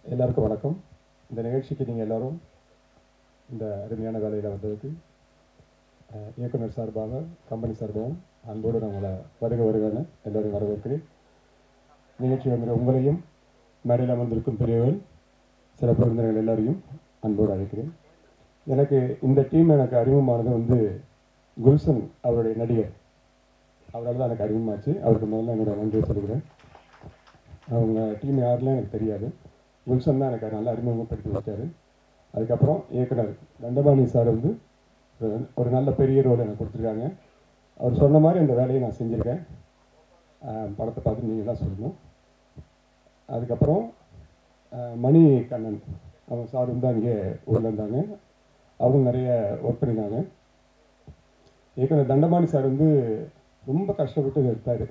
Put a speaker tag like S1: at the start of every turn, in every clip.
S1: எல்லாருக்கும் வணக்கம் இந்த நிகழ்ச்சிக்கு நீங்கள் எல்லாரும் இந்த அருமையான வேலையில் வந்ததுக்கு அஹ், இயக்குனர் சார்பாக கம்பெனி சார்பாகவும் அன்போடு நான் உங்களை வருக வருகன்னு எல்லோரையும் வரவேற்கிறேன் நிகழ்ச்சி வந்து உங்களையும் மேடையில் அமர்ந்திருக்கும் பெரியவர்கள் சிறப்பு விருந்தினர்கள் எல்லாரையும் அன்போடு அழைக்கிறேன் எனக்கு இந்த டீம் எனக்கு அறிமுகமானது வந்து குல்சன் அவருடைய நடிகர் அவரால் தான் எனக்கு அறிமுகமாச்சு அவருக்கு முதல்ல என்னோட நன்றியை சொல்கிறேன் அவங்க டீம் யாருலாம் எனக்கு தெரியாது குல்சன் தான் எனக்கு நல்லா அறிமுகப்படுத்தி வச்சாரு அதுக்கப்புறம் இயக்குனர் தண்டபாணி சார் வந்து ஒரு- ஒரு நல்ல பெரிய ரோல் எனக்கு கொடுத்துருக்காங்க அவர் சொன்ன மாதிரி அந்த வேலையை நான் செஞ்சுருக்கேன் ஆஹ் படத்தை பார்த்து நீங்கள் தான் சொல்லணும் அதுக்கப்புறம் ஆஹ் மணி கண்ணன் அவங்க சார் வந்து அங்கே ஊரில் இருந்தாங்க அவங்க நிறைய ஒர்க் பண்ணியிருந்தாங்க இயக்குனர் தண்டபாணி சார் வந்து ரொம்ப கஷ்டப்பட்டு இதை எடுத்தார்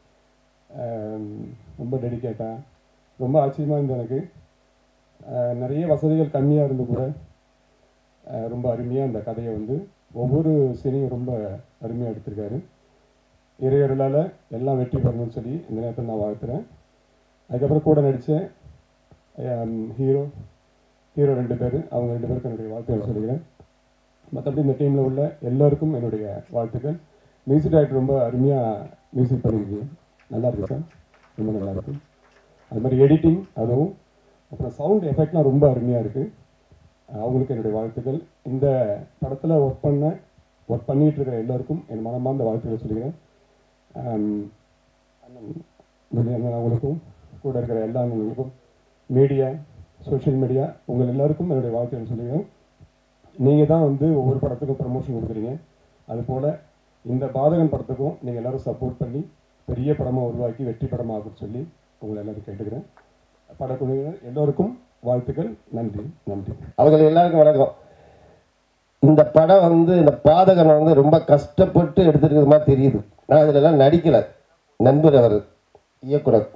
S1: ரொம்ப டெடிக்கேட்டாக ரொம்ப ஆச்சரியமாக இருந்தது எனக்கு ஆஹ் நிறைய வசதிகள் கம்மியாக இருந்து கூட ஆஹ் ரொம்ப அருமையாக அந்த கதையை வந்து ஒவ்வொரு சீனையும் ரொம்ப அருமையாக எடுத்திருக்காரு இறையருளால் எல்லாம் வெற்றி பெறணும்னு சொல்லி இந்த நேரத்தில் நான் வாழ்த்துறேன் அதுக்கப்புறம் கூட நடித்த ஹீரோ ஹீரோ ரெண்டு பேர் அவங்க ரெண்டு பேருக்கும் என்னுடைய வாழ்த்துக்கள் சொல்லிக்கிறேன் மற்றபடி இந்த டீமில் உள்ள எல்லாருக்கும் என்னுடைய வாழ்த்துக்கள் மியூசிக் டைரக்டர் ரொம்ப அருமையாக மியூசிக் பண்ணியிருக்கீங்க நல்லா இருக்கு சார் ரொம்ப நல்லா இருக்கு அது மாதிரி எடிட்டிங் அதுவும் அப்புறம் சவுண்ட் எஃபெக்ட்லாம் ரொம்ப அருமையாக இருக்குது அவங்களுக்கு என்னுடைய வாழ்த்துக்கள் இந்த படத்தில் ஒர்க் பண்ண ஒர்க் பண்ணிட்டு இருக்கிற எல்லாருக்கும் என் மனமார்ந்த வாழ்த்துக்களை சொல்லிக்கிறேன் ஆம், அண்ணன் முரளி அண்ணன் அவங்களுக்கும் கூட இருக்கிற எல்லா அண்ணங்களுக்கும் மீடியா சோஷியல் மீடியா உங்கள் எல்லாருக்கும் என்னுடைய வாழ்த்துக்கள் சொல்லிக்கிறேன் நீங்கள் தான் வந்து ஒவ்வொரு படத்துக்கும் ப்ரமோஷன் கொடுக்குறீங்க அதுபோல் இந்த பாதகன் படத்துக்கும் நீங்கள் எல்லாரும் சப்போர்ட் பண்ணி பெரிய படமாக உருவாக்கி வெற்றி படமாக ஆகும்னு சொல்லி உங்களை எல்லாரும் கேட்டுக்கிறேன் படக்குழுவினர் எல்லோருக்கும் வாழ்த்துக்கள் நன்றி நன்றி
S2: அவங்க எல்லாருக்கும் வணக்கம் இந்த படம் வந்து இந்த பாதகனை வந்து ரொம்ப கஷ்டப்பட்டு எடுத்துருக்கிறது மாதிரி தெரியுது நான் இதிலெல்லாம் நடிக்கலை நண்பர் அவர் இயக்குனர்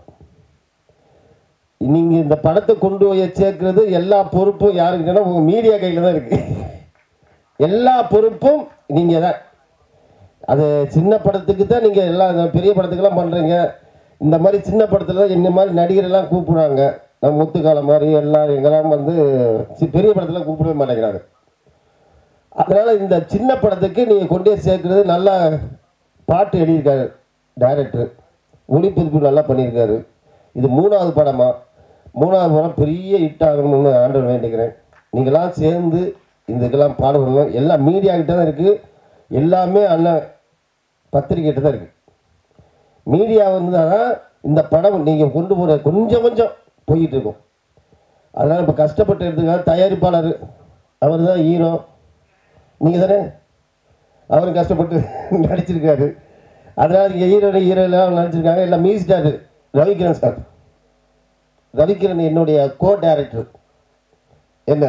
S2: நீங்கள் இந்த படத்தை கொண்டு போய் சேர்க்கறது எல்லா பொறுப்பும் யாருக்குன்னா உங்கள் மீடியா கையில் தான் இருக்குது எல்லா பொறுப்பும் நீங்கள் தான் அது சின்ன படத்துக்கு தான் நீங்கள் எல்லா இந்த பெரிய படத்துக்கெல்லாம் பண்ணுறீங்க இந்த மாதிரி சின்ன படத்தில் தான் இந்த மாதிரி நடிகரெல்லாம் கூப்பிடுறாங்க நம்ம முத்துக்கால மாதிரி எல்லாம் எங்கெல்லாம் வந்து சி- பெரிய படத்தில் கூப்பிடவே மாட்டேங்கிறாங்க அதனால் இந்த சின்ன படத்துக்கு நீங்கள் கொண்டு போய் சேர்க்கறது நல்லா பாட்டு எழுதியிருக்காரு டைரக்டர் ஒளிப்பதிப்பு நல்லா பண்ணியிருக்காரு இது மூணாவது படமா மூணாவது படம் பெரிய ஹிட் ஆகணும்னு ஆண்டவர் வேண்டிக்கிறேன் நீங்களாம் சேர்ந்து இந்த இதெல்லாம் பாடணும் எல்லாம் மீடியா கிட்ட தான் இருக்குது எல்லாமே அண்ணன் பத்திரிக்கைகிட்ட தான் இருக்குது மீடியா வந்து தான் இந்த படம் நீங்கள் கொண்டு போகிற கொஞ்சம் கொஞ்சம் போயிட்டு இருக்கும் அதனால் இப்போ கஷ்டப்பட்டு எடுத்துக்காக தயாரிப்பாளர் அவர் தான் ஹீரோ நீங்கள் தானே அவரும் கஷ்டப்பட்டு நடிச்சிருக்காரு அதனால் இங்கே ஹீரோ ஹீரோலாம் நடிச்சிருக்காங்க எல்லாம் மியூசிக் ரவிகிரண் சார் ரவிகிரண் என்னுடைய கோ டைரக்டர் என்ன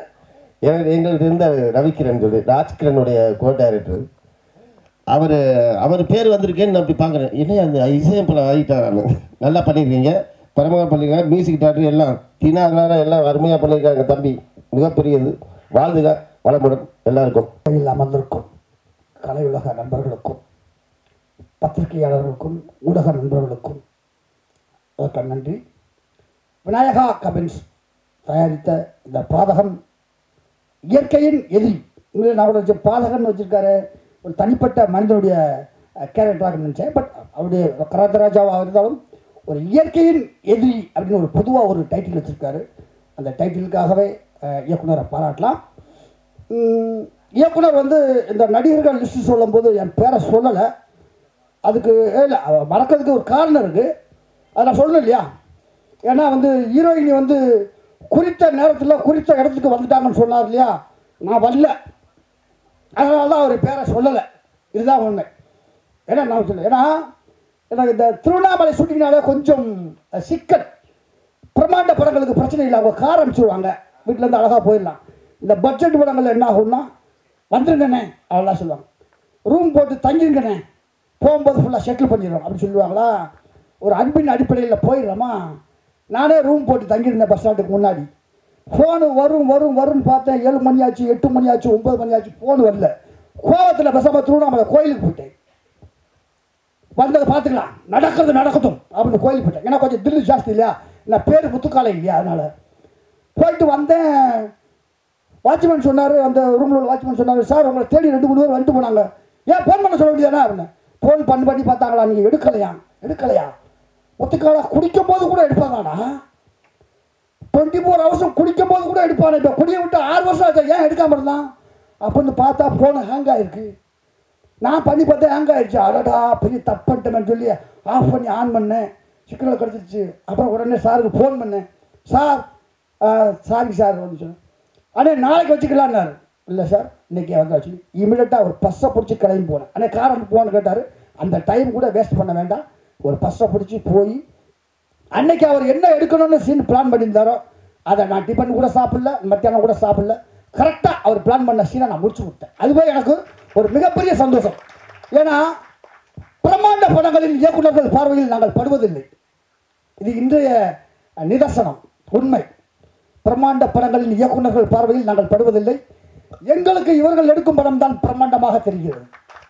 S2: எங்க- எங்கள்கிட்ட இருந்த ரவிகிரண் சொல்லி ராஜ்கிரனுடைய கோ டைரக்டர் அவர் அவர் பேர் வந்திருக்கேன்னு நான் அப்படி பார்க்குறேன் என்ன அந்த இசையமைப்பில் ஆகிட்டாரான்னு நல்லா பண்ணியிருக்கீங்க பரமாக பண்ணியிருக்காங்க மியூசிக் டாக்டர் எல்லாம் தினாகலார எல்லாம் அருமையாக பண்ணியிருக்காங்க தம்பி மிகப்பெரியது வாழ்ந்துக வளமுடன் எல்லாருக்கும்
S3: கோயில் அமர்ந்திருக்கும் கலையுலக நண்பர்களுக்கும் பத்திரிகையாளர்களுக்கும் ஊடக நண்பர்களுக்கும் அதற்கு நன்றி விநாயகா கமெண்ட்ஸ் தயாரித்த இந்த பாதகம் இயற்கையின் எதிரி இங்கே நான் கூட வச்ச பாதகன் வச்சிருக்காரு ஒரு தனிப்பட்ட மனிதனுடைய கேரக்டராக நினச்சேன் பட் அவருடைய கராத்தராஜாவாக இருந்தாலும் ஒரு இயற்கையின் எதிரி அப்படின்னு ஒரு பொதுவாக ஒரு டைட்டில் வச்சுருக்காரு அந்த டைட்டிலுக்காகவே அஹ், இயக்குனரை பாராட்டலாம் உம், இயக்குனர் வந்து இந்த நடிகர்கள் லிஸ்ட் சொல்லும்போது என் பேரை சொல்லலை அதுக்கு இல்லை மறக்கிறதுக்கு ஒரு காரணம் இருக்குது அதை நான் சொல்லணும் இல்லையா ஏன்னா வந்து ஹீரோயினி வந்து குறித்த நேரத்தில் குறித்த இடத்துக்கு வந்துட்டாங்கன்னு சொன்னார் இல்லையா நான் வரல அதனால தான் அவர் பேரை சொல்லலை இதுதான் உண்மை ஏன்னா நான் சொல்ல ஏன்னா எனக்கு இந்த திருவண்ணாமலை ஷூட்டிங்னாலே கொஞ்சம் அஹ், சிக்கல் பிரம்மாண்ட படங்களுக்கு பிரச்சனை இல்லை அவங்க கார் அனுப்பிச்சிடுவாங்க வீட்டிலேருந்து அழகாக போயிடலாம் இந்த பட்ஜெட் படங்கள் என்ன ஆகும்னா வந்துருங்கண்ணே அதெல்லாம் சொல்லுவாங்க ரூம் போட்டு தங்கிருங்கண்ணே போகும்போது ஃபுல்லாக செட்டில் பண்ணிடுறோம் அப்படின்னு சொல்லுவாங்களா ஒரு அன்பின் அடிப்படையில் போயிடுறோமா நானே ரூம் போட்டு தங்கியிருந்தேன் பஸ் ஸ்டாண்டுக்கு முன்னாடி ஃபோனு வரும் வரும் வரும்னு பார்த்தேன் ஏழு மணி ஆச்சு எட்டு மணி ஆச்சு ஒம்பது மணி ஆச்சு ஃபோன் வரல கோவத்தில் பேசாமல் திருவண்ணாமலை கோயிலுக்கு போயிட்டேன் வந்ததை பார்த்துக்கலாம் நடக்கிறது நடக்கட்டும் அப்படின்னு கோயிலுக்கு போயிட்டேன் ஏன்னா கொஞ்சம் தில்லு ஜாஸ்தி இல்லையா நான் பேர் முத்துக்காலை இல்லையா அதனால் போயிட்டு வந்தேன் வாட்ச்மேன் சொன்னார் அந்த ரூமில் உள்ள வாட்ச்மேன் சொன்னார் சார் உங்களை தேடி ரெண்டு மூணு பேர் வந்துட்டு போனாங்க ஏன் ஃபோன் பண்ண சொல்ல வேண்டியதானே அப்படின்னு ஃபோன் பண்ணி பண்ணி பார்த்தாங்களா நீங்கள் எடுக்கலையா எடுக்கலையா ஒத்துக்கால குடிக்கும் போது கூட எடுப்பாங்கடா டுவெண்ட்டி ஃபோர் ஹவர்ஸும் குடிக்கும் போது கூட எடுப்பானே இப்போ குடியை விட்டு ஆறு வருஷம் ஆச்சு ஏன் எடுக்காம இருந்தான் அப்படின்னு பார்த்தா ஃபோனு ஹேங் ஆயிருக்கு நான் பண்ணி பார்த்தா ஹேங் ஆயிடுச்சு அடடா பெரிய தப்புன்ட்டேன்னு சொல்லி ஆஃப் பண்ணி ஆன் பண்ணேன் சிக்கனில் கிடச்சிருச்சு அப்புறம் உடனே சாருக்கு ஃபோன் பண்ணேன் சார் சாரி சார் வந்து சொன்னேன் அண்ணே நாளைக்கு வச்சுக்கலான்னாரு இல்லை சார் இன்னைக்கு வந்தாச்சு இமீடியட்டாக ஒரு பஸ்ஸை பிடிச்சி கிளம்பி போனேன் அண்ணே கார் அனுப்புவான்னு கேட்டார் அந்த டைம் கூட வேஸ்ட் பண்ண வேண்டாம் ஒரு பஸ்ஸை பிடிச்சி போய் அன்னைக்கு அவர் என்ன எடுக்கணும்னு சீன் பிளான் பண்ணியிருந்தாரோ அதை நான் டிஃபன் கூட சாப்பிடல மத்தியானம் கூட சாப்பிடல கரெக்டாக அவர் பிளான் பண்ண சீனை நான் முடிச்சு விட்டேன் அதுவே எனக்கு ஒரு மிகப்பெரிய சந்தோஷம் ஏன்னா பிரம்மாண்ட படங்களின் இயக்குனர்கள் பார்வையில் நாங்கள் படுவதில்லை இது இன்றைய நிதர்சனம் உண்மை பிரம்மாண்ட படங்களின் இயக்குனர்கள் பார்வையில் நாங்கள் படுவதில்லை எங்களுக்கு இவர்கள் எடுக்கும் படம் தான் பிரம்மாண்டமாக தெரிகிறது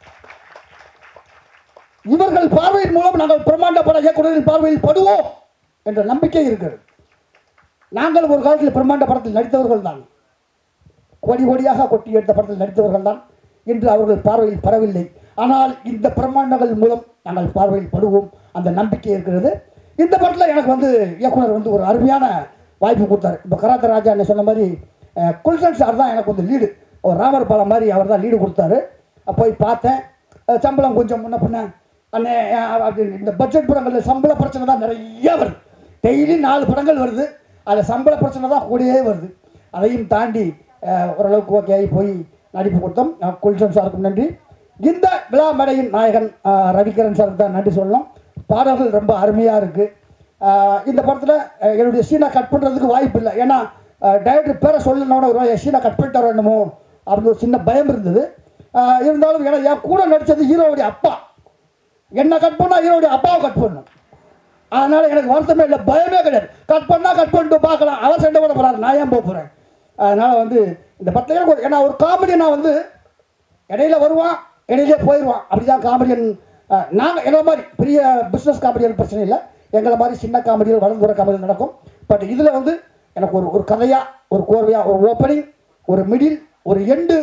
S3: இவர்கள் பார்வையின் மூலம் நாங்கள் பிரம்மாண்ட பட இயக்குனரின் பார்வையில் படுவோம் என்ற நம்பிக்கை இருக்கிறது நாங்கள் ஒரு காலத்தில் பிரம்மாண்ட படத்தில் நடித்தவர்கள் தான் கோடி கோடியாக கொட்டி எடுத்த படத்தில் நடித்தவர்கள் தான் இன்று அவர்கள் பார்வையில் படவில்லை ஆனால் இந்த பிரம்மாண்டங்கள் மூலம் நாங்கள் பார்வையில் படுவோம் அந்த நம்பிக்கை இருக்கிறது இந்த படத்தில் எனக்கு வந்து இயக்குனர் வந்து ஒரு அருமையான வாய்ப்பு கொடுத்தாரு இப்போ கராத்த ராஜா என்ன சொன்ன மாதிரி அஹ், குல்சன் சார் தான் எனக்கு வந்து லீடு ஒரு ராமர் பாலம் மாதிரி அவர் தான் லீடு கொடுத்தாரு அப்ப போய் பார்த்தேன் அஹ், சம்பளம் கொஞ்சம் முன்ன பின்ன அண்ணே அஹ், அப்படின்னு இந்த பட்ஜெட் படங்களில் சம்பள பிரச்சனை தான் நிறைய வருது டெய்லி நாலு படங்கள் வருது அதில் சம்பள பிரச்சனை தான் கூடயே வருது அதையும் தாண்டி அஹ், ஓரளவுக்கு ஓகே ஆகி போய் நடிப்பு கொடுத்தோம் அஹ், குல்சன் சாருக்கும் நன்றி இந்த விழா மேடையின் நாயகன் அஹ், ரவிகரன் சாருக்கு தான் நன்றி சொல்லணும் பாடல்கள் ரொம்ப அருமையாக இருக்குது இந்த படத்தில் என்னுடைய சீனை கட் பண்ணுறதுக்கு வாய்ப்பு இல்லை ஏன்னா டைரக்டர் பேரை சொல்லணும்னா ஒரு என் சீனை கட் பண்ணிட்டு வரணுமோ அப்படின்னு ஒரு சின்ன பயம் இருந்தது அஹ், இருந்தாலும் ஏன்னா என் கூட நடித்தது ஹீரோவுடைய அப்பா என்னை கட் பண்ணால் ஹீரோவுடைய அப்பாவை கட் பண்ணணும் அதனால எனக்கு வருத்தமே இல்லை பயமே கிடையாது கட் பண்ணா கட் பண்ணிட்டு பார்க்கலாம் அவர் சண்டை போட போறாரு நான் ஏன் போக போகிறேன் அதனால வந்து இந்த படத்துல எனக்கு ஒரு ஏன்னா ஒரு காமெடி நான் வந்து இடையில வருவான் இடையிலே போயிடுவான் அப்படிதான் காமெடியன் நாங்கள் எங்களை மாதிரி பெரிய பிஸ்னஸ் காமெடியன் பிரச்சனை இல்லை எங்களை மாதிரி சின்ன காமெடிகள் வளர்ந்து வர காமெடி நடக்கும் பட் இதில் வந்து எனக்கு ஒரு ஒரு கதையாக ஒரு கோர்வையாக ஒரு ஓப்பனிங் ஒரு மிடில் ஒரு எண்டு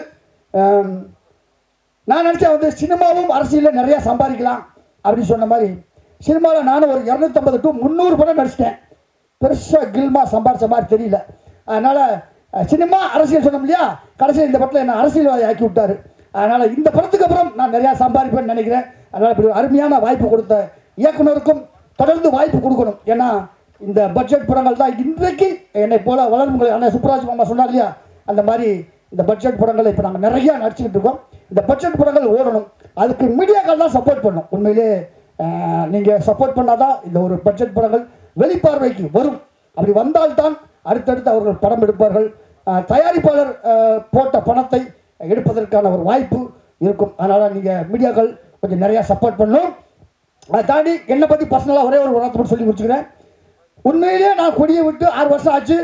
S3: நான் நினச்சேன் வந்து சினிமாவும் அரசியலில் நிறையா சம்பாதிக்கலாம் அப்படின்னு சொன்ன மாதிரி சினிமாவில் நானும் ஒரு இரநூத்தம்பது டு முந்நூறு படம் நடிச்சிட்டேன் பெருசாக கில்மா சம்பாரிச்ச மாதிரி தெரியல அதனால் சினிமா அரசியல் சொன்னோம் இல்லையா கடைசியில் இந்த படத்தில் என்ன அரசியல்வாதி ஆக்கி விட்டாரு அதனால் இந்த படத்துக்கு அப்புறம் நான் நிறையா சம்பாதிப்பேன்னு நினைக்கிறேன் அதனால் இப்படி ஒரு அருமையான வாய்ப்பு கொடுத்த இயக்குனருக்கும் தொடர்ந்து வாய்ப்பு கொடுக்கணும் ஏன்னா இந்த பட்ஜெட் படங்கள் தான் இன்றைக்கு என்னை போல வளரும் அண்ணன் சுப்ராஜ் மாமா சொன்னார் இல்லையா அந்த மாதிரி இந்த பட்ஜெட் படங்களை இப்போ நாங்கள் நிறையா நடிச்சுக்கிட்டு இருக்கோம் இந்த பட்ஜெட் படங்கள் ஓடணும் அதுக்கு மீடியாக்கள் தான் சப்போர்ட் பண்ணும் உண்மையிலே நீங்கள் சப்போர்ட் பண்ணாதான் இந்த ஒரு பட்ஜெட் படங்கள் வெளிப்பார்வைக்கு வரும் அப்படி வந்தால்தான் அடுத்தடுத்து அவர்கள் படம் எடுப்பார்கள் அஹ், தயாரிப்பாளர் அஹ், போட்ட பணத்தை எடுப்பதற்கான ஒரு வாய்ப்பு இருக்கும் அதனால் நீங்கள் மீடியாக்கள் கொஞ்சம் நிறையா சப்போர்ட் பண்ணணும் அதை தாண்டி என்னை பற்றி பர்சனலாக ஒரே ஒரு வார்த்தை மட்டும் சொல்லி முடிச்சுக்கிறேன் உண்மையிலேயே நான் கொடியை விட்டு ஆறு வருஷம் ஆச்சு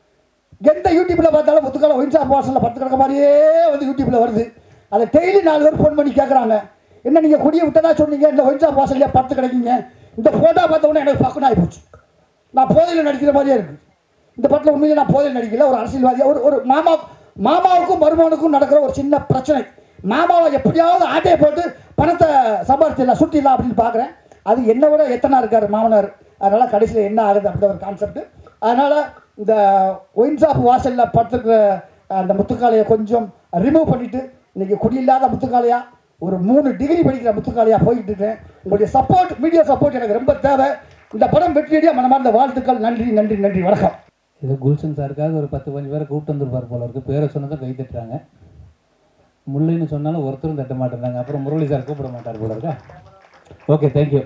S3: எந்த யூடியூப்பில் பார்த்தாலும் முத்துக்கால ஒயின் ஷாப் வாசலில் பத்து கிடக்க மாதிரியே வந்து யூடியூப்பில் வருது அதை டெய்லி நாலு பேர் ஃபோன் பண்ணி கேட்குறாங்க என்ன நீங்கள் கொடியை விட்டதா சொன்னீங்க இந்த ஒயின் ஷாப் வாசல்லையே பத்து கிடைக்கீங்க இந்த ஃபோட்டோ பார்த்த உடனே எனக்கு பக்குன்னு ஆகி போச்சு நான் போதையில் நடிக்கிற மாதிரியே இருக்குது இந்த படத்தில் உண்மையிலே நான் போதையில் நடிக்கல ஒரு அரசியல்வாதியாக ஒரு ஒரு மாமா மாமாவுக்கும் மருமகனுக்கும் நடக்கிற ஒரு சின்ன பிரச்சனை மாமாவை எப்படியாவது ஆட்டையை போட்டு பணத்தை சம்பாதிச்சிடலாம் சுட்டிடலாம் அப்படின்னு பார்க்குறேன் அது என்னை விட எத்தனை இருக்கார் மாமனார் அதனால் கடைசியில் என்ன ஆகுது அப்படி ஒரு கான்செப்ட் அதனால் இந்த ஒயின் ஷாப் வாசலில் படுத்துருக்கிற அந்த முத்துக்காலையை கொஞ்சம் ரிமூவ் பண்ணிவிட்டு இன்றைக்கி குடியில்லாத முத்துக்காலையா ஒரு மூணு டிகிரி படிக்கிற முத்துக்காலையாக போயிட்டு இருக்கேன் உங்களுடைய சப்போர்ட் மீடியா சப்போர்ட் எனக்கு ரொம்ப தேவை இந்த படம் வெற்றியடியாக மனமார்ந்த வாழ்த்துக்கள் நன்றி நன்றி நன்றி வணக்கம்
S4: ஏதோ குல்சன் சாருக்காக ஒரு பத்து பதினஞ்சு பேரை கூப்பிட்டு வந்திருப்பார் போல இருக்கு பேரை சொன்னதை கை தட்டுறாங்க முல்லைன்னு சொன்னாலும் ஒருத்தரும் தட்ட மாட்டேறாங்க அப்புறம் முரளி சார் கூப்பிட மாட்டார் போல இருக்கா ஓகே தேங்க்யூ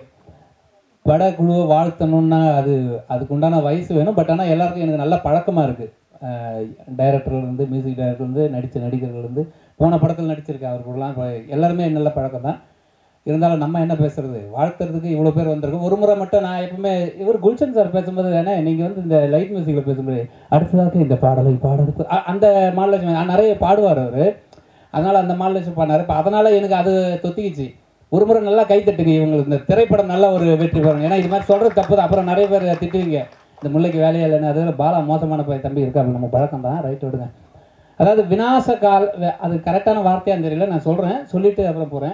S4: படக்குழுவை வாழ்த்தணும்னா அது அதுக்கு உண்டான வயசு வேணும் பட் ஆனால் எல்லாருக்கும் எனக்கு நல்ல பழக்கமாக இருக்குது டைரக்டர்லேருந்து மியூசிக் டைரக்டர்லேருந்து நடித்த நடிகர்கள்லேருந்து போன படத்தில் நடிச்சிருக்கேன் அவர் கூடலாம் இப்ப எல்லாருமே நல்ல பழக்கம் தான் இருந்தாலும் நம்ம என்ன பேசுறது வாழ்த்துறதுக்கு இவ்வளோ பேர் வந்திருக்கோம் ஒரு முறை மட்டும் நான் எப்பவுமே இவர் குல்ஷன் சார் பேசும்போது வேணா நீங்கள் வந்து இந்த லைட் மியூசிக்கில் பேசும்போது அடுத்ததாக இந்த பாடலை பாடுறது அ- அந்த மாடலேஷன் நிறைய பாடுவார் அவர் அதனால் அந்த மாடலேஷன் பாடினார் இப்போ அதனால் எனக்கு அது தொத்திக்கிச்சு ஒரு முறை நல்லா கை தட்டுங்க இவங்களுக்கு இந்த திரைப்படம் நல்ல ஒரு வெற்றி பெறும் ஏன்னா இது மாதிரி சொல்கிறது தப்பு தான் அப்புறம் நிறைய பேர் திட்டுவீங்க இந்த முல்லைக்கு வேலையே இல்லைன்னு அது பாலா மோசமான பையன் தம்பி இருக்கா நம்ம பழக்கம் தான் ரைட் விடுங்க அதாவது விநாச கால வே- அது கரெக்டான வார்த்தையான்னு தெரியல நான் சொல்கிறேன் சொல்லிட்டு அப்புறம் போகிறேன்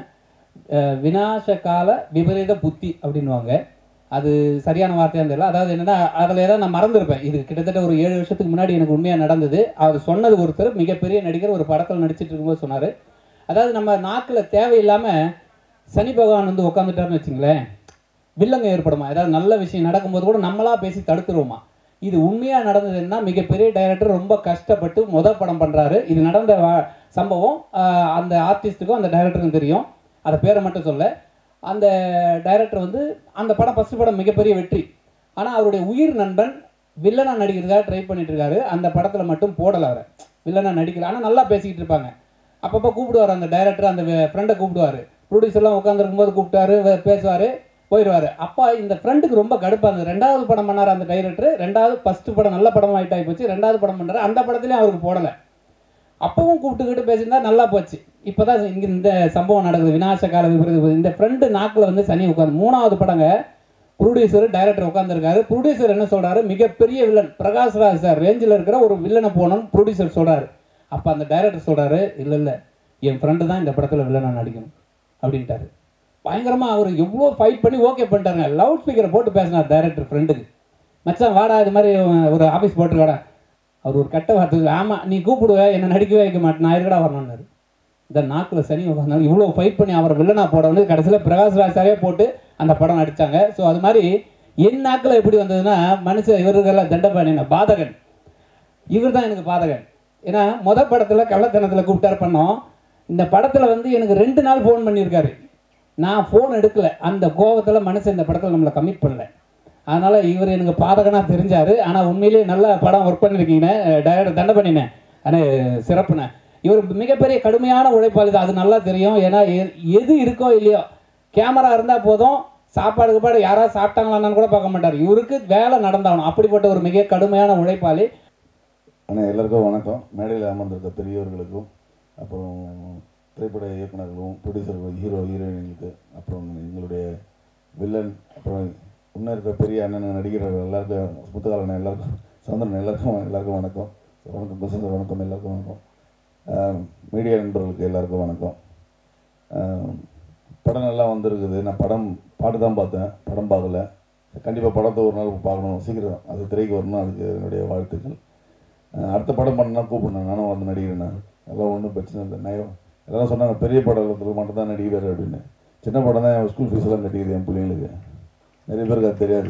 S4: விநாச கால விபரீத புத்தி அப்படின்வாங்க அது சரியான வார்த்தையான்னு தெரியல அதாவது என்னன்னா அதில் ஏதாவது நான் மறந்துருப்பேன் இது கிட்டத்தட்ட ஒரு ஏழு வருஷத்துக்கு முன்னாடி எனக்கு உண்மையாக நடந்தது அவர் சொன்னது ஒருத்தர் மிகப்பெரிய நடிகர் ஒரு படத்தில் நடிச்சிட்டு இருக்கும்போது சொன்னார் அதாவது நம்ம நாக்கில் தேவையில்லாமல் சனி பகவான் வந்து உட்காந்துட்டாருன்னு வச்சுங்களேன் வில்லங்க ஏற்படுமா ஏதாவது நல்ல விஷயம் நடக்கும்போது கூட நம்மளா பேசி தடுத்துருவோமா இது உண்மையாக நடந்ததுன்னா மிகப்பெரிய டைரக்டர் ரொம்ப கஷ்டப்பட்டு முத படம் பண்ணுறாரு இது நடந்த வா- சம்பவம் ஆஹ், அந்த ஆர்டிஸ்ட்டுக்கும் அந்த டைரக்டருக்கும் தெரியும் அதை பேரை மட்டும் சொல்ல அந்த டைரக்டர் வந்து அந்த படம் ஃபஸ்ட்டு படம் மிகப்பெரிய வெற்றி ஆனால் அவருடைய உயிர் நண்பன் வில்லனா நடிக்கிறதுக்காக ட்ரை பண்ணிட்டு இருக்காரு அந்த படத்தில் மட்டும் போடலை அவரை வில்லனா நடிக்கல ஆனால் நல்லா பேசிக்கிட்டு இருப்பாங்க அப்பப்போ கூப்பிடுவார் அந்த டைரக்டர் அந்த ஃப்ரெண்டை கூப்பிடுவார் ப்ரொடியூசர்லாம் உட்காந்துருக்கும் போது கூப்பிட்டாரு வே- பேசுவார் போயிடுவார் அப்பா இந்த ஃப்ரெண்டுக்கு ரொம்ப கடுப்பாக இருந்தது ரெண்டாவது படம் பண்ணார் அந்த டைரக்டர் ரெண்டாவது ஃபஸ்ட்டு படம் நல்ல படம் ஆகிட்டு ஆகி போச்சு ரெண்டாவது படம் பண்ணுறாரு அந்த படத்துலேயும் அவருக்கு போடலை அப்பவும் கூப்பிட்டுக்கிட்டு பேசியிருந்தா நல்லா போச்சு இப்போ தான் இங்கே இந்த சம்பவம் நடக்குது விநாச கால விபரீத இந்த ஃப்ரெண்டு நாக்கில் வந்து சனி உட்காந்து மூணாவது படங்க ப்ரொடியூசர் டைரக்டர் உட்காந்துருக்காரு ப்ரொடியூசர் என்ன சொல்றாரு மிகப்பெரிய வில்லன் பிரகாஷ்ராஜ் சார் ரேஞ்சில் இருக்கிற ஒரு வில்லனை போகணும்னு ப்ரொடியூசர் சொல்றாரு அப்போ அந்த டைரக்டர் சொல்றாரு இல்லை இல்லை என் ஃப்ரெண்டு தான் இந்த படத்தில் வில்லனா நடிக்கணும் அப்படின்ட்டாரு பயங்கரமாக அவர் எவ்வளோ ஃபைட் பண்ணி ஓகே பண்ணிட்டாருங்க லவுட் ஸ்பீக்கரை போட்டு பேசினார் டைரக்டர் ஃப்ரெண்டுக்கு மச்சான் வாடா இது மாதிரி ஒரு ஆஃபீஸ் போட்டுருக்காடா அவர் ஒரு கட்ட வார்த்தை ஆமாம் நீ கூப்பிடுவ என்னை நடிக்கவே வைக்க மாட்டேன் நான் இருக்கடா வரணும்னாரு இந்த நாக்கில் சனி உட்காந்தாலும் இவ்வளோ ஃபைட் பண்ணி அவரை வில்லனா போட வந்து கடைசியில் பிரகாஷ்ராஜ் சாரே போட்டு அந்த படம் நடித்தாங்க ஸோ அது மாதிரி என் நாக்கில் எப்படி வந்ததுன்னா மனுஷன் இவருக்கெல்லாம் தண்டபாணி பாதகன் இவர் தான் எனக்கு பாதகன் ஏன்னா முத படத்தில் கள்ளத்தனத்தில் கூப்பிட்டாரு பண்ணோம் இந்த படத்தில் வந்து எனக்கு ரெண்டு நாள் ஃபோன் பண்ணியிருக்காரு நான் ஃபோன் எடுக்கல அந்த கோவத்தில் மனுஷன் இந்த படத்தில் நம்மளை கமிட் பண்ணல அதனால் இவர் எனக்கு பாதகனாக தெரிஞ்சார் ஆனால் உண்மையிலேயே நல்ல படம் ஒர்க் பண்ணியிருக்கீங்க டைரக்டர் தண்டபண்ணினேன் ஆனால் சிறப்புண்ணே இவர் மிகப்பெரிய கடுமையான உழைப்பாளி தான் அது நல்லா தெரியும் ஏன்னா எ- எது இருக்கோ இல்லையோ கேமரா இருந்தால் போதும் சாப்பாடு கீப்பாடு யாராவது சாப்பிட்டாங்களான்னு கூட பார்க்க மாட்டார் இவருக்கு வேலை நடந்தாகணும் அப்படிப்பட்ட ஒரு மிக கடுமையான உழைப்பாளி
S5: ஆனால் எல்லாருக்கும் வணக்கம் மேடையில் அமர்ந்திருக்க பெரியவர்களுக்கும் அப்புறம் திரைப்பட இயக்குனர்களும் ப்ரொடியூசர்கள் ஹீரோ ஹீரோயின்களுக்கு அப்புறம் எங்களுடைய வில்லன் அப்புறம் இன்னும் இருக்கிற பெரிய அண்ணன் நடிகர்கள் எல்லாருக்கும் முத்துக்காலன் எல்லாருக்கும் சந்திரன் எல்லாருக்கும் எல்லாருக்கும் வணக்கம் வணக்கம் குசந்தர் வணக்கம் எல்லாருக்கும் வணக்கம் ஆஹ் மீடியா நண்பர்களுக்கு எல்லாருக்கும் வணக்கம் ஆஹ் படம் நல்லா வந்திருக்குது நான் படம் பாட்டு தான் பார்த்தேன் படம் பார்க்கல கண்டிப்பாக படத்தை ஒரு நாள் பார்க்கணும் சீக்கிரம் அது திரைக்கு வரணும் அதுக்கு என்னுடைய வாழ்த்துக்கள் அஹ் அடுத்த படம் பண்ணா கூப்பிடணும் நானும் வந்து நடிக்கிறேன் நான் எல்லாம் ஒன்றும் பிரச்சனை இல்லை நான் எல்லாரும் சொன்னாங்க பெரிய படத்தில் மட்டும் தான் நடிக்கிறாரு அப்படின்னு சின்ன படம் தான் என் ஸ்கூல் ஃபீஸ் எல்லாம் கட்டிக்குது என் பிள்ளைங்களுக்கு நிறைய பேருக்கு அது தெரியாது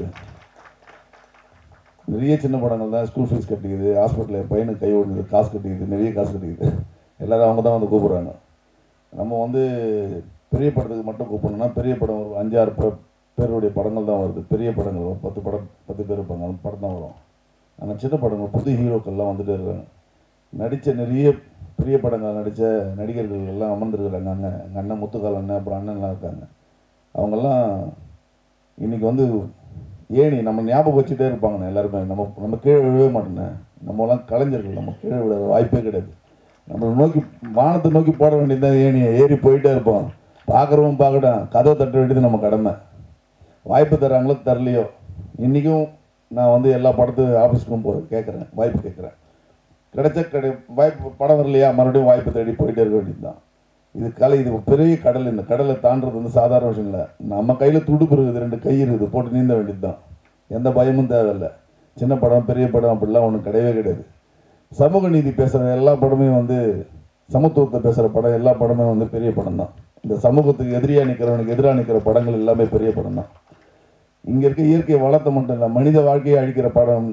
S5: நிறைய சின்ன படங்கள் தான் ஸ்கூல் ஃபீஸ் கட்டிக்குது ஹாஸ்பிட்டலில் என் பையனுக்கு கை ஓடுது காசு கட்டிக்குது நிறைய காசு கட்டிக்குது எல்லாரும் அவங்க தான் வந்து கூப்பிட்றாங்க நம்ம வந்து பெரிய படத்துக்கு மட்டும் கூப்பிடணும்னா பெரிய படம் ஒரு அஞ்சாறு பே- பேருடைய படங்கள் தான் வருது பெரிய படங்கள் ஒரு பத்து படம் பத்து பேர் இருப்பாங்க அந்த படம் தான் வரும் ஆனால் சின்ன படங்கள் புது ஹீரோக்கள்லாம் வந்துட்டே இருக்காங்க நடித்த நிறைய பெரிய படங்கள் நடித்த நடிகர்கள் எல்லாம் அமர்ந்துருக்குறாங்க அண்ணன் எங்கள் அண்ணன் முத்துக்கால் அண்ணன் அப்புறம் அண்ணன்லாம் இருக்காங்க அவங்கெல்லாம் இன்னைக்கு வந்து ஏணி நம்ம ஞாபகம் வச்சுட்டே இருப்பாங்கண்ணே எல்லாருமே நம்ம நம்ம கீழே விழவே மாட்டோண்ணே நம்மலாம் கலைஞர்கள் நம்ம கீழே விட வாய்ப்பே கிடையாது நம்மளை நோக்கி வானத்தை நோக்கி போட வேண்டியதுதான் ஏணியை ஏறி போயிட்டே இருப்போம் பார்க்குறவன் பார்க்கட்டும் கதவை தட்ட வேண்டியது நம்ம கடமை வாய்ப்பு தர்றாங்களோ தரலையோ இன்றைக்கும் நான் வந்து எல்லா படத்து ஆஃபீஸ்க்கும் போகிறேன் கேட்குறேன் வாய்ப்பு கேட்குறேன் கிடைச்ச கிடை வாய்ப்பு படம் வரலையா மறுபடியும் வாய்ப்பு தேடி போயிட்டே இருக்க வேண்டியது தான் இது கலை இது பெரிய கடல் இந்த கடலை தாண்டுறது வந்து சாதாரண விஷயம் இல்லை நம்ம கையில் துடுப்பு இருக்குது ரெண்டு கை இருக்குது போட்டு நீந்த வேண்டியது தான் எந்த பயமும் தேவையில்லை சின்ன படம் பெரிய படம் அப்படிலாம் ஒன்றும் கிடையவே கிடையாது சமூக நீதி பேசுகிற எல்லா படமே வந்து சமத்துவத்தை பேசுகிற படம் எல்லா படமே வந்து பெரிய படம் தான் இந்த சமூகத்துக்கு எதிரியாக நிற்கிறவனுக்கு எதிராக நிற்கிற படங்கள் எல்லாமே பெரிய படம் தான் இங்கே இருக்க இயற்கை வளத்தை மட்டும் இல்லை மனித வாழ்க்கையை அழிக்கிற படம்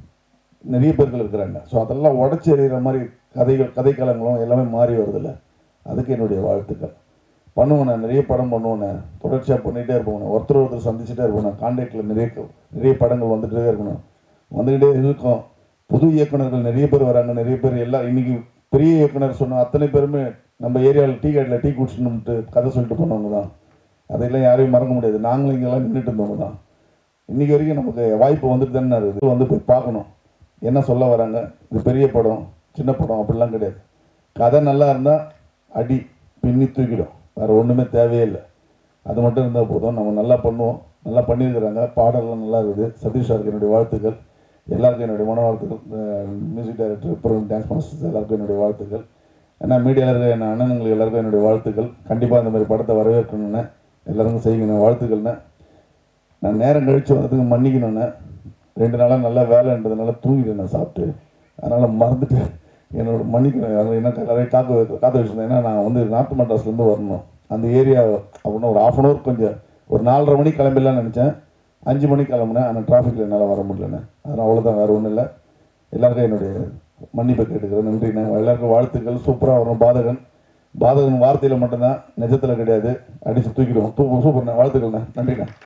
S5: நிறைய பேர்கள் இருக்கிறாங்க ஸோ அதெல்லாம் உடச்சி எறிகிற மாதிரி கதைகள் கதைக்களங்களும் எல்லாமே மாறி வருதில்ல அதுக்கு என்னுடைய வாழ்த்துக்கள் பண்ணுவேன் நான் நிறைய படம் பண்ணுவேன் தொடர்ச்சியாக பண்ணிகிட்டே இருப்பேன் ஒருத்தர் ஒருத்தர் சந்திச்சுட்டே இருப்பேன் கான்டாக்டில் நிறைய நிறைய படங்கள் வந்துகிட்டே இருக்கணும் வந்துக்கிட்டே இருக்கும் புது இயக்குனர்கள் நிறைய பேர் வராங்க நிறைய பேர் எல்லாம் இன்னைக்கு பெரிய இயக்குனர் சொன்ன அத்தனை பேருமே நம்ம ஏரியாவில் டீ கடையில் டீ குடிச்சுட்டு கதை சொல்லிட்டு போனவங்க தான் அதையெல்லாம் யாரையும் மறக்க முடியாது நாங்களும் இங்கெல்லாம் நின்றுட்டு இருந்தவங்க தான் இன்னைக்கு வரைக்கும் நமக்கு வாய்ப்பு வந்துட்டு தானே இருக்குது வந்து போய் பார்க்கணும் என்ன சொல்ல வராங்க இது பெரிய படம் சின்ன படம் அப்படிலாம் கிடையாது கதை நல்லா இருந்தால் அடி பின்னி தூக்கிடும் வேறு ஒன்றுமே தேவையே இல்லை அது மட்டும் இருந்தால் போதும் நம்ம நல்லா பண்ணுவோம் நல்லா பண்ணியிருக்கிறாங்க பாடல்லாம் நல்லா இருக்குது சதீஷ் சாருக்கு என்னுடைய வாழ்த்துக்கள் எல்லாருக்கும் என்னுடைய மன வாழ்த்துக்கள் மியூசிக் டைரக்டர் அப்புறம் டான்ஸ் மாஸ்டர்ஸ் எல்லாருக்கும் என்னுடைய வாழ்த்துக்கள் ஏன்னா மீடியாவில் இருக்கிற என் அண்ணனுங்களுக்கு எல்லாருக்கும் என்னுடைய வாழ்த்துக்கள் கண்டிப்பாக இந்த மாதிரி படத்தை வரவேற்கணும்னு எல்லாருக்கும் செய்யணும் வாழ்த்துக்கள்னு நான் நேரம் கழித்து வந்ததுக்கு மன்னிக்கணும்னு ரெண்டு நாளாக நல்லா வேலைன்றதுனால தூங்கிட்டேன் நான் சாப்பிட்டு அதனால் மறந்துட்டு என்னோட மன்னிக்கணும் அது என்ன நிறைய காக்க காத்து வச்சுருந்தேன் ஏன்னா நான் வந்து நார்த் மெட்ராஸ்லேருந்து வரணும் அந்த ஏரியா அப்படின்னா ஒரு ஆஃப் அன் ஹவர் கொஞ்சம் ஒரு நாலரை மணிக்கு கிளம்பிடலாம்னு நினச்சேன் அஞ்சு மணிக்கு கிளம்புனேன் ஆனால் டிராஃபிக்கில் என்னால் வர முடியலண்ணே அதனால் அவ்வளோதான் வேறு ஒன்றும் இல்லை எல்லாருக்கும் என்னுடைய மன்னிப்பை கேட்டுக்கிறேன் நன்றிண்ணே எல்லாருக்கும் வாழ்த்துக்கள் சூப்பராக வரும் பாதகன் பாதகன் வார்த்தையில் மட்டும்தான் நிஜத்தில் கிடையாது அடித்து தூக்கிடுவோம் சூப்பர் சூப்பர்ண்ணே வாழ்த்துக்கள்ண்ணே நன்றிண்ணே